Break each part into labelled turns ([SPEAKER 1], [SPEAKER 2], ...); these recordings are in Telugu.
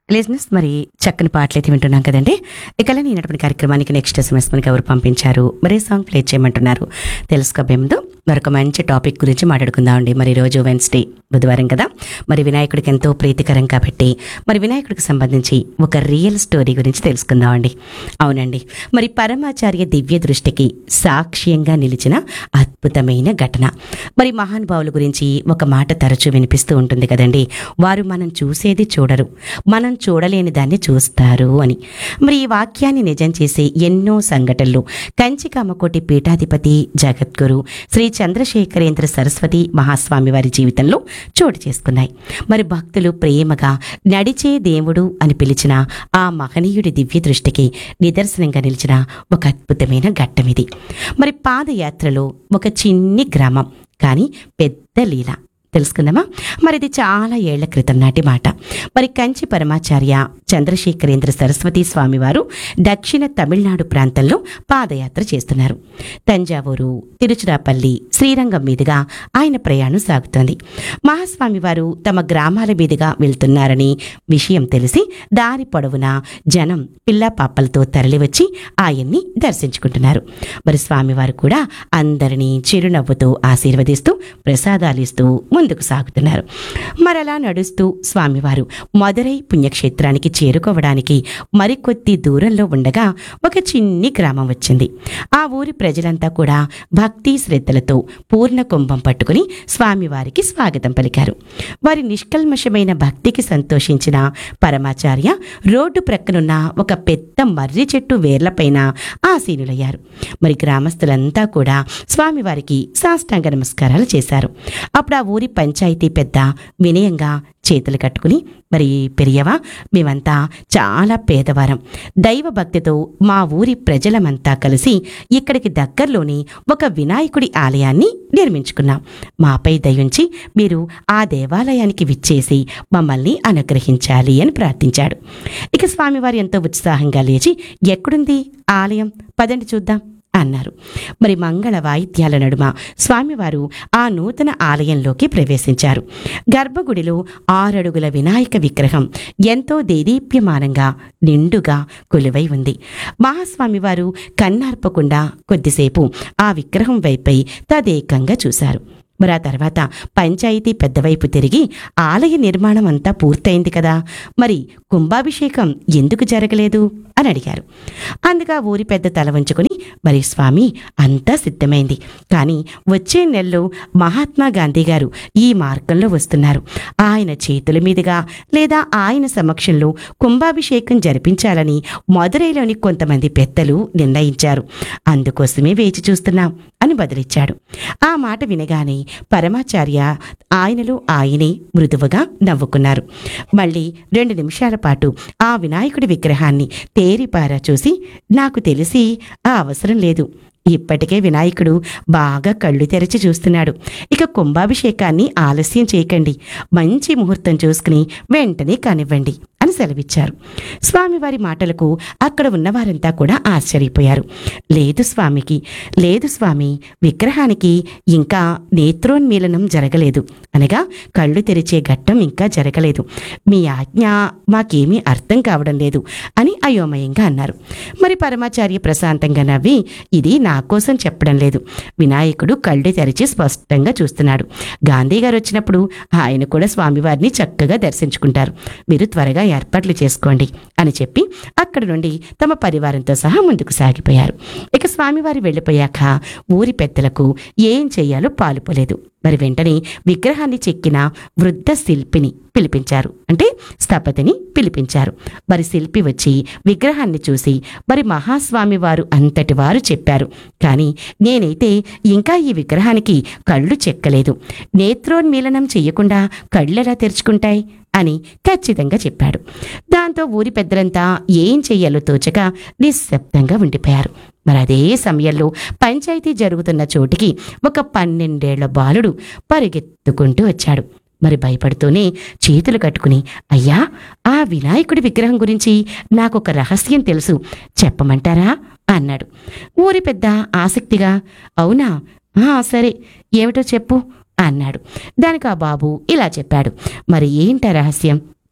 [SPEAKER 1] లిజినెస్ మరి చక్కని పాటలు అయితే వింటున్నాం కదండి ఇక ఈనటువంటి కార్యక్రమానికి నెక్స్ట్ ఎస్ఎంఎస్ మనకి ఎవరు పంపించారు మరే సాంగ్ ప్లే చేయమంటున్నారు తెలుసుకోబోయే ముందు మరొక మంచి టాపిక్ గురించి మాట్లాడుకుందామండి మరి ఈ రోజు వెన్స్డే బుధవారం కదా మరి వినాయకుడికి ఎంతో ప్రీతికరం కాబట్టి మరి వినాయకుడికి సంబంధించి ఒక రియల్ స్టోరీ గురించి తెలుసుకుందామండి అవునండి మరి పరమాచార్య దివ్య దృష్టికి సాక్ష్యంగా నిలిచిన అద్భుతమైన ఘటన మరి మహానుభావుల గురించి ఒక మాట తరచూ వినిపిస్తూ ఉంటుంది కదండి వారు మనం చూసేది చూడరు మనం చూడలేని దాన్ని చూస్తారు అని మరి ఈ వాక్యాన్ని నిజం చేసే ఎన్నో సంఘటనలు కంచి కామకోటి పీఠాధిపతి జగద్గురు శ్రీ చంద్రశేఖరేంద్ర సరస్వతి మహాస్వామి వారి జీవితంలో చోటు చేసుకున్నాయి మరి భక్తులు ప్రేమగా నడిచే దేవుడు అని పిలిచిన ఆ మహనీయుడి దివ్య దృష్టికి నిదర్శనంగా నిలిచిన ఒక అద్భుతమైన ఘట్టం ఇది మరి పాదయాత్రలో ఒక చిన్ని గ్రామం కానీ పెద్ద లీల తెలుసుకుందామా మరి ఇది చాలా ఏళ్ల క్రితం నాటి మాట మరి కంచి పరమాచార్య చంద్రశేఖరేంద్ర సరస్వతి స్వామివారు దక్షిణ తమిళనాడు ప్రాంతంలో పాదయాత్ర చేస్తున్నారు తంజావూరు తిరుచిరాపల్లి శ్రీరంగం మీదుగా ఆయన ప్రయాణం సాగుతోంది మహాస్వామి వారు తమ గ్రామాల మీదుగా వెళ్తున్నారని విషయం తెలిసి దారి పొడవునా జనం పిల్ల పాపలతో తరలివచ్చి ఆయన్ని దర్శించుకుంటున్నారు మరి స్వామివారు కూడా అందరినీ చిరునవ్వుతో ఆశీర్వదిస్తూ ప్రసాదాలిస్తూ ముందుకు సాగుతున్నారు మరలా నడుస్తూ స్వామివారు మదురై పుణ్యక్షేత్రానికి చేరుకోవడానికి మరికొద్ది దూరంలో ఉండగా ఒక చిన్ని గ్రామం వచ్చింది ఆ ఊరి ప్రజలంతా కూడా భక్తి శ్రద్ధలతో పూర్ణ కుంభం పట్టుకుని స్వామివారికి స్వాగతం పలికారు వారి నిష్కల్మషమైన భక్తికి సంతోషించిన పరమాచార్య రోడ్డు ప్రక్కనున్న ఒక పెద్ద మర్రి చెట్టు వేర్లపైన ఆసీనులయ్యారు మరి గ్రామస్తులంతా కూడా స్వామివారికి సాష్టాంగ నమస్కారాలు చేశారు అప్పుడు ఆ ఊరి పంచాయతీ పెద్ద వినయంగా చేతులు కట్టుకుని మరి పెరియవా మేమంతా చాలా పేదవారం దైవ భక్తితో మా ఊరి ప్రజలమంతా కలిసి ఇక్కడికి దగ్గరలోని ఒక వినాయకుడి ఆలయాన్ని నిర్మించుకున్నాం మాపై దయుంచి మీరు ఆ దేవాలయానికి విచ్చేసి మమ్మల్ని అనుగ్రహించాలి అని ప్రార్థించాడు ఇక స్వామివారు ఎంతో ఉత్సాహంగా లేచి ఎక్కడుంది ఆలయం పదండి చూద్దాం అన్నారు మరి మంగళ వాయిద్యాల నడుమ స్వామివారు ఆ నూతన ఆలయంలోకి ప్రవేశించారు గర్భగుడిలో ఆరడుగుల వినాయక విగ్రహం ఎంతో దేదీప్యమానంగా నిండుగా కొలువై ఉంది మహాస్వామివారు కన్నార్పకుండా కొద్దిసేపు ఆ విగ్రహం వైపై తదేకంగా చూశారు మరి ఆ తర్వాత పంచాయతీ పెద్దవైపు తిరిగి ఆలయ నిర్మాణం అంతా పూర్తయింది కదా మరి కుంభాభిషేకం ఎందుకు జరగలేదు అని అడిగారు అందుగా ఊరి పెద్ద తల వంచుకొని మరి స్వామి అంతా సిద్ధమైంది కానీ వచ్చే నెలలో మహాత్మా గాంధీ గారు ఈ మార్గంలో వస్తున్నారు ఆయన చేతుల మీదుగా లేదా ఆయన సమక్షంలో కుంభాభిషేకం జరిపించాలని మదురైలోని కొంతమంది పెద్దలు నిర్ణయించారు అందుకోసమే వేచి చూస్తున్నాం అని బదులిచ్చాడు ఆ మాట వినగానే పరమాచార్య ఆయనలో ఆయనే మృదువుగా నవ్వుకున్నారు మళ్ళీ రెండు నిమిషాల పాటు ఆ వినాయకుడి విగ్రహాన్ని తేరిపారా చూసి నాకు తెలిసి ఆ అవసరం లేదు ఇప్పటికే వినాయకుడు బాగా కళ్ళు తెరిచి చూస్తున్నాడు ఇక కుంభాభిషేకాన్ని ఆలస్యం చేయకండి మంచి ముహూర్తం చూసుకుని వెంటనే కానివ్వండి అని సెలవిచ్చారు స్వామివారి మాటలకు అక్కడ ఉన్నవారంతా కూడా ఆశ్చర్యపోయారు లేదు స్వామికి లేదు స్వామి విగ్రహానికి ఇంకా నేత్రోన్మీలనం జరగలేదు అనగా కళ్ళు తెరిచే ఘట్టం ఇంకా జరగలేదు మీ ఆజ్ఞ మాకేమీ అర్థం కావడం లేదు అని అయోమయంగా అన్నారు మరి పరమాచార్య ప్రశాంతంగా నవ్వి ఇది నా కోసం చెప్పడం లేదు వినాయకుడు కళ్ళు తెరిచి స్పష్టంగా చూస్తున్నాడు గాంధీ గారు వచ్చినప్పుడు ఆయన కూడా స్వామివారిని చక్కగా దర్శించుకుంటారు మీరు త్వరగా ఏర్పాట్లు చేసుకోండి అని చెప్పి అక్కడి నుండి తమ పరివారంతో సహా ముందుకు సాగిపోయారు ఇక స్వామివారి వెళ్ళిపోయాక ఊరి పెద్దలకు ఏం చెయ్యాలో పాలుపోలేదు మరి వెంటనే విగ్రహాన్ని చెక్కిన వృద్ధ శిల్పిని పిలిపించారు అంటే స్థపతిని పిలిపించారు మరి శిల్పి వచ్చి విగ్రహాన్ని చూసి మరి మహాస్వామి వారు అంతటి వారు చెప్పారు కానీ నేనైతే ఇంకా ఈ విగ్రహానికి కళ్ళు చెక్కలేదు నేత్రోన్మీలనం చెయ్యకుండా కళ్ళెలా తెరుచుకుంటాయి అని ఖచ్చితంగా చెప్పాడు దాంతో ఊరి పెద్దలంతా ఏం చెయ్యాలో తోచక నిశ్శబ్దంగా ఉండిపోయారు మరి అదే సమయంలో పంచాయతీ జరుగుతున్న చోటికి ఒక పన్నెండేళ్ల బాలుడు పరిగెత్తుకుంటూ వచ్చాడు మరి భయపడుతూనే చేతులు కట్టుకుని అయ్యా ఆ వినాయకుడి విగ్రహం గురించి నాకొక రహస్యం తెలుసు చెప్పమంటారా అన్నాడు ఊరి పెద్ద ఆసక్తిగా అవునా "ఆ, సరే ఏమిటో చెప్పు అన్నాడు దానికి ఆ బాబు ఇలా చెప్పాడు మరి ఏంట రహస్యం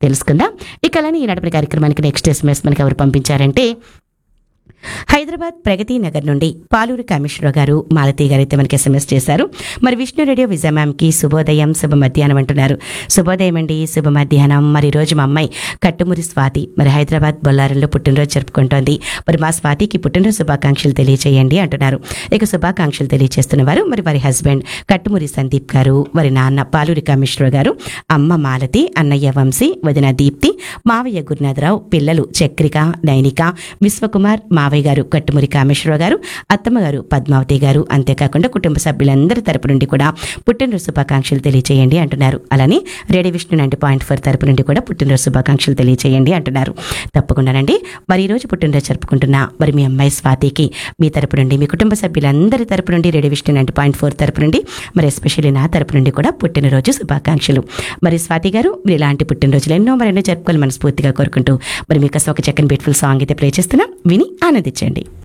[SPEAKER 1] తెలుసుకుందాం ఇక అలానే ఈనాటి కార్యక్రమానికి నెక్స్ట్ ఎస్ఎంఎస్ మనకి ఎవరు పంపించారంటే హైదరాబాద్ ప్రగతి నగర్ నుండి పాలూరు కామేశ్వరరావు గారు మాలతి గారు అయితే మనకి ఎస్ఎంఎస్ చేశారు మరి విష్ణు రేడియో విజయ మ్యామ్కి శుభోదయం శుభ మధ్యాహ్నం అంటున్నారు శుభోదయం అండి శుభ మధ్యాహ్నం మరి ఈ రోజు మా అమ్మాయి కట్టుమురి స్వాతి మరి హైదరాబాద్ బొల్లారంలో పుట్టినరోజు జరుపుకుంటోంది మరి మా స్వాతికి పుట్టినరోజు శుభాకాంక్షలు తెలియచేయండి అంటున్నారు ఇక శుభాకాంక్షలు తెలియజేస్తున్న వారు మరి వారి హస్బెండ్ కట్టుమురి సందీప్ గారు వారి నాన్న పాలూరి కామేశ్వరరావు గారు అమ్మ మాలతి అన్నయ్య వంశీ వదిన దీప్తి మావయ్య గురునాథరావు పిల్లలు చక్రిక నైనిక విశ్వకుమార్ మావయ్య గారు కట్టుమురి కామేశ్వరరావు గారు అత్తమ్మ గారు పద్మావతి గారు అంతేకాకుండా కుటుంబ సభ్యులందరి తరపు నుండి కూడా పుట్టినరోజు శుభాకాంక్షలు తెలియచేయండి అంటున్నారు అలానే radio Vishnu ninety point four తరపు నుండి కూడా పుట్టినరోజు శుభాకాంక్షలు తెలియచేయండి అంటున్నారు తప్పకుండానండి మరి ఈ రోజు పుట్టినరోజు జరుపుకుంటున్న మరి మీ అమ్మాయి స్వాతికి మీ తరపు నుండి మీ కుటుంబ సభ్యులందరి తరపు నుండి radio Vishnu ninety point four తరపు నుండి మరి ఎస్పెషల్లీ నా తరపు నుండి కూడా పుట్టినరోజు శుభాకాంక్షలు మరి స్వాతి గారు మీరు ఇలాంటి పుట్టినరోజులు ఎన్నో మరెన్నో జరుపుకోవాలి మనస్ఫూర్తిగా కోరుకుంటూ మరి మీకోసం ఒక చక్కని బ్యూటిఫుల్ సాంగ్ అయితే ప్లే చేస్తున్నా విని ఆనందించండి